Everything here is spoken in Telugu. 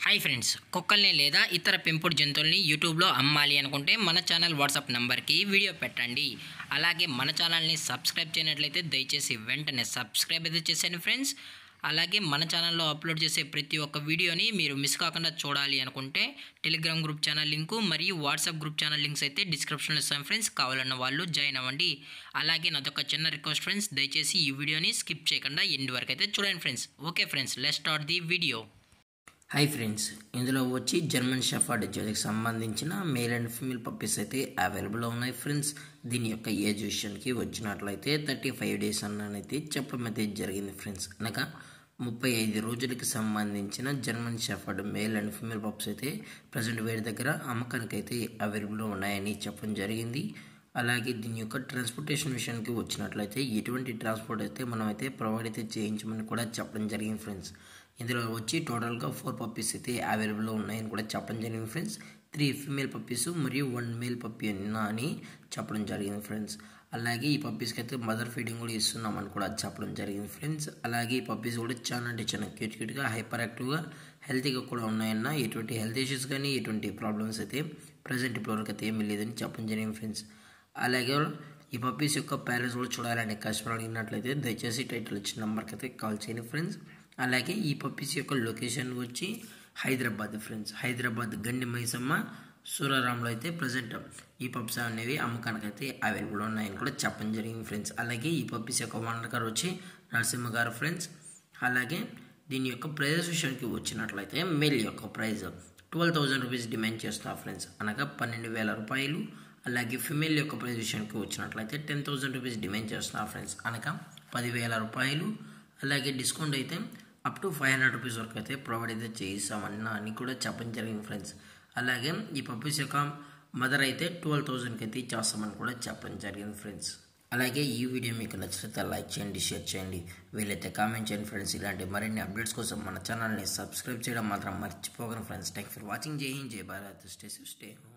హాయ్ ఫ్రెండ్స్ కుక్కల్ని లేదా ఇతర పెంపుడు జంతువుల్ని యూట్యూబ్లో అమ్మాలి అనుకుంటే మన ఛానల్ వాట్సాప్ నంబర్కి వీడియో పెట్టండి అలాగే మన ఛానల్ని సబ్స్క్రైబ్ చేయనట్లయితే దయచేసి వెంటనే సబ్స్క్రైబ్ అయితే చేసేయండి ఫ్రెండ్స్ అలాగే మన ఛానల్లో అప్లోడ్ చేసే ప్రతి ఒక్క వీడియోని మీరు మిస్ కాకుండా చూడాలి అనుకుంటే టెలిగ్రామ్ గ్రూప్ ఛానల్ లింకు మరియు వాట్సాప్ గ్రూప్ ఛానల్ లింక్స్ అయితే డిస్క్రిప్షన్లో ఇస్తాం ఫ్రెండ్స్ కావాలన్న వాళ్ళు జాయిన్ అవ్వండి అలాగే నాదొక చిన్న రిక్వెస్ట్ ఫ్రెండ్స్ దయచేసి ఈ వీడియోని స్కిప్ చేయకుండా ఎండ్ వరకు అయితే చూడండి friends okay friends let start the video hi friends ఇందులో వచ్చి జర్మన్ షెఫర్డ్ జోలికి సంబంధించిన మేల్ అండ్ ఫీమేల్ పప్పీస్ అయితే అవైలబుల్లో ఉన్నాయి ఫ్రెండ్స్ దీని యొక్క ఏజ్ విషయానికి వచ్చినట్లయితే థర్టీ ఫైవ్ డేస్ అన్ననైతే చెప్పడం అయితే జరిగింది ఫ్రెండ్స్ అనగా ముప్పై ఐదు రోజులకి సంబంధించిన German shepherd male and female pups అయితే ప్రజెంట్ వేడి దగ్గర అమ్మకానికి అయితే అవైలబుల్లో ఉన్నాయని చెప్పడం జరిగింది అలాగే దీని యొక్క ట్రాన్స్పోర్టేషన్ విషయానికి వచ్చినట్లయితే ఎటువంటి ట్రాన్స్పోర్ట్ అయితే మనం అయితే ప్రొవైడ్ అయితే చేయించమని కూడా చెప్పడం జరిగింది ఫ్రెండ్స్ ఇందులో వచ్చి టోటల్గా ఫోర్ పప్పీస్ అయితే అవైలబుల్లో ఉన్నాయని కూడా చెప్పడం జరిగింది ఫ్రెండ్స్ త్రీ ఫీమేల్ పప్పీస్ మరియు వన్ మేల్ పప్పీ అని చెప్పడం జరిగింది ఫ్రెండ్స్ అలాగే ఈ పప్పీస్కి అయితే మదర్ ఫీడింగ్ కూడా ఇస్తున్నామని కూడా చెప్పడం జరిగింది ఫ్రెండ్స్ అలాగే ఈ పప్పీస్ కూడా చాలా అంటే చాలా క్యూట్ క్యూట్గా హైపర్ యాక్టివ్గా హెల్తీగా కూడా ఉన్నాయన్న ఎటువంటి హెల్త్ ఇష్యూస్ కానీ ఎటువంటి ప్రాబ్లమ్స్ అయితే ప్రజెంట్ ఇప్పటివరకు అయితే ఏమీ లేదని చెప్పడం జరిగింది ఫ్రెండ్స్ అలాగే ఈ పప్పీస్ యొక్క పేరెంట్స్ కూడా చూడాలని కస్టమర్ అడిగినట్లయితే దయచేసి టైటిల్ ఇచ్చిన నెంబర్కి అయితే కాల్ చేయండి ఫ్రెండ్స్ అలాగే ఈ పప్పీస్ యొక్క లొకేషన్ వచ్చి హైదరాబాద్ ఫ్రెండ్స్ హైదరాబాద్ గండి మైసమ్మ సూరారాంలో అయితే ప్రజెంట్ ఈ పప్స్ అనేవి అమ్మకానికి అయితే అవైలబుల్ ఉన్నాయని కూడా చెప్పడం జరిగింది ఫ్రెండ్స్ అలాగే ఈ పప్పీస్ యొక్క ఓనర్ గారు వచ్చి నరసింహ గారు ఫ్రెండ్స్ అలాగే దీని యొక్క ప్రైజెస్ విషయానికి వచ్చినట్లయితే మేల్ యొక్క price twelve thousand rupees demand చేస్తున్నారు ఫ్రెండ్స్ అనగా పన్నెండు వేల రూపాయలు అలాగే ఫిమేల్ యొక్క ప్రైస్ విషయానికి వచ్చినట్లయితే టెన్ థౌసండ్ రూపీస్ డిమాండ్ చేస్తున్నారు ఫ్రెండ్స్ అనగా పదివేల రూపాయలు అలాగే డిస్కౌంట్ అయితే up to five hundred rupees వరకు అయితే ప్రొవైడ్ అయితే చేయిస్తామన్నా అని కూడా చెప్పడం జరిగింది ఫ్రెండ్స్ అలాగే ఈ పప్పీస్ యొక్క మదర్ అయితే ట్వెల్వ్ థౌజండ్కి అయితే ఇచ్చేస్తామని కూడా చెప్పడం జరిగింది ఫ్రెండ్స్ అలాగే ఈ వీడియో మీకు నచ్చితే లైక్ చేయండి షేర్ చేయండి వీలైతే కామెంట్ చేయండి ఫ్రెండ్స్ ఇలాంటి మరిన్ని అప్డేట్స్ కోసం మన ఛానల్ని సబ్స్క్రైబ్ చేయడం మాత్రం మర్చిపోగలను ఫ్రెండ్స్ థ్యాంక్ ఫర్ వాచింగ్ జై హింద్ జై భారత్ స్టే స్టే